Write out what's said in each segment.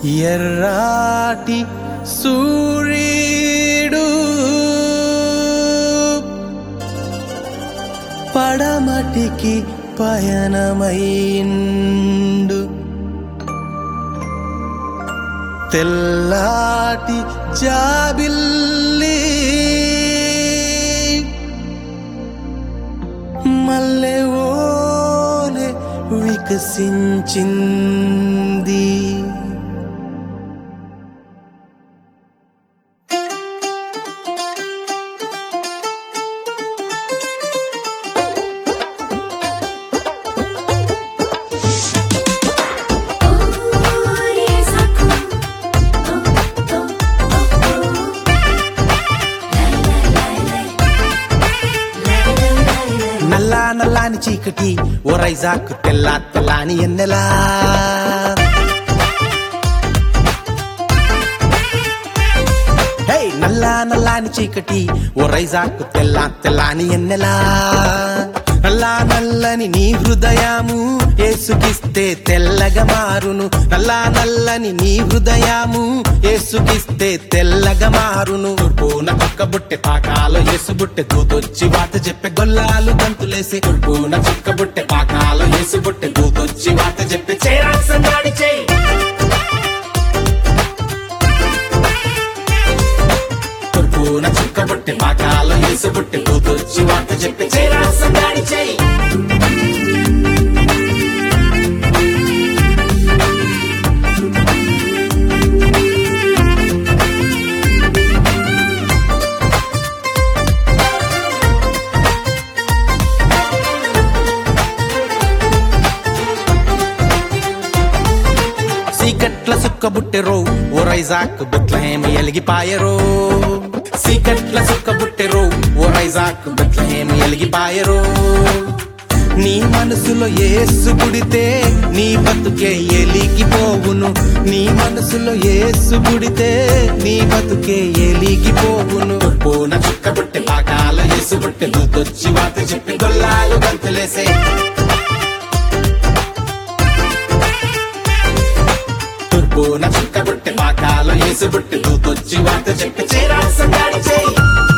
ఎర్రాటి సూర్యుడు పడమటికి పయనమైండు తెల్లాటి జాబిల్లి మల్లె ఓలే వికసించింది నల్లా నల్లాని చీకటి ఓ రైజాక్ తెల్లా తెల్లాని ఎన్నెలా హే నల్లా నల్లాని చీకటి ఓ రైజాక్ తెల్లా తెల్లాని ఎన్నెలా నల్లా నల్లని నీ హృదయము ఏసుకిస్తే తెల్లగా మారును నల్లా నల్లని నీ హృదయము ఏసుకిస్తే తెల్లగా మారును తూర్పున కుక్క బుట్టె పాకాలో ఏసు బుట్టె దూతొచ్చి వాత చెప్పే గొల్లాలు గంతులేసి తూర్పున చుక్క బుట్టె పాకాలో ఏసు బుట్టె దూతొచ్చి వాత చెప్పే చేరాసంగాడి చేయి తూర్పున చుక్క బుట్టె పాకాలో ఏసు బుట్టె దూతొచ్చి వాత చెప్పే చేరాసంగాడి చేయి సీకట్ల సుక్క బుట్టెరో ఓ రైజాక్ బెత్లహేమ ఎలిగిపాయరో సీకట్ల సుక్క బుట్టెరో ఓ రైజాక్ బెత్లహేమ ఎలిగిపాయరో నీ మనసులో ఏసు గుడితే నీ బతుకే ఎలిగిపోవును నీ మనసులో ఏసు గుడితే నీ బతుకే ఎలిగిపోవును పూన చుక్క బుట్టె పాకాల ఏసు బుట్టె దూతొచ్చి వాత చెప్పి గొల్లాలు గంతులేసే తూర్పున చుక్క బుట్టె పాకాలో ఏసు బుట్టె దూతొచ్చి వాత చెప్పి చేరాసంగాడి చేయి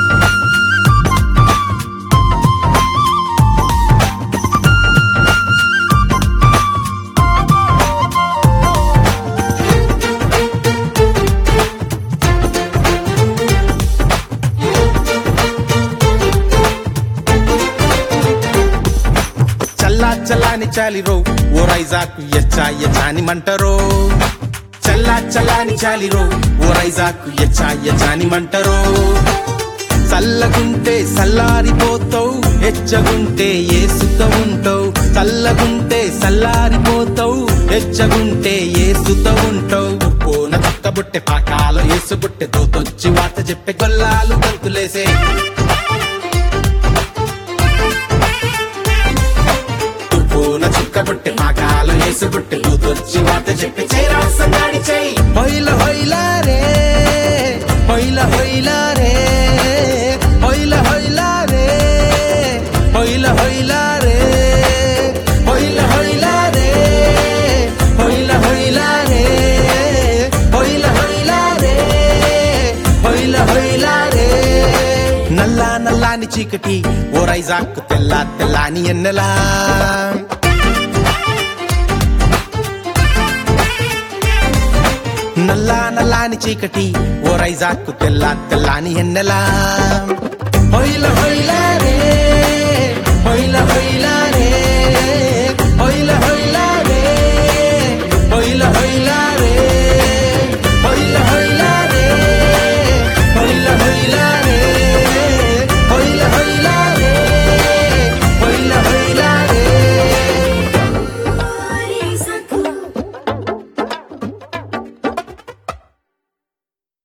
చల్లా చల్లాని చాలిరో ఓ రైజాకు ఎచ్చా ఎచ్చాని మంటరో చల్లా చల్లాని చాలిరో ఓ రైజాకు ఎచ్చా ఎచ్చాని మంటరో చల్లగుంటే సల్లారిపోతావు హెచ్చగుంటే ఏసుతో ఉంటావు చల్లగుంటే సల్లారిపోతావు హెచ్చగుంటే ఏసుతో ఉంటావు పోన చక్క బుట్టె పాకాలో ఏసు బుట్టె దూతొచ్చి వాత చెప్పే గొల్లాలు గంతులేసే పూన చుక్క బుట్టె పాకాలు ఏసు బుట్టె దూతొచ్చి వాత చెప్పి చేరాసంగాడి చేయి హొయిల హొయిలా రే హొయిల హొయిలా రే హొయిల హొయిలా రే హొయిల హొయిలా రే హొయిల హొయిలా రే హొయిల హొయిలా రే హొయిల హొయిలా రే హొయిల హొయిలా రే నల్లా నల్లాని చీకటి ఓ రైజాక్ తెల్లా తెల్లాని ఎన్నెలా నల్లా నల్లాని చీకటి ఓ రైజాక్ తెల్లా తెల్లాని ఎన్నెలా హొయిల హొయిలా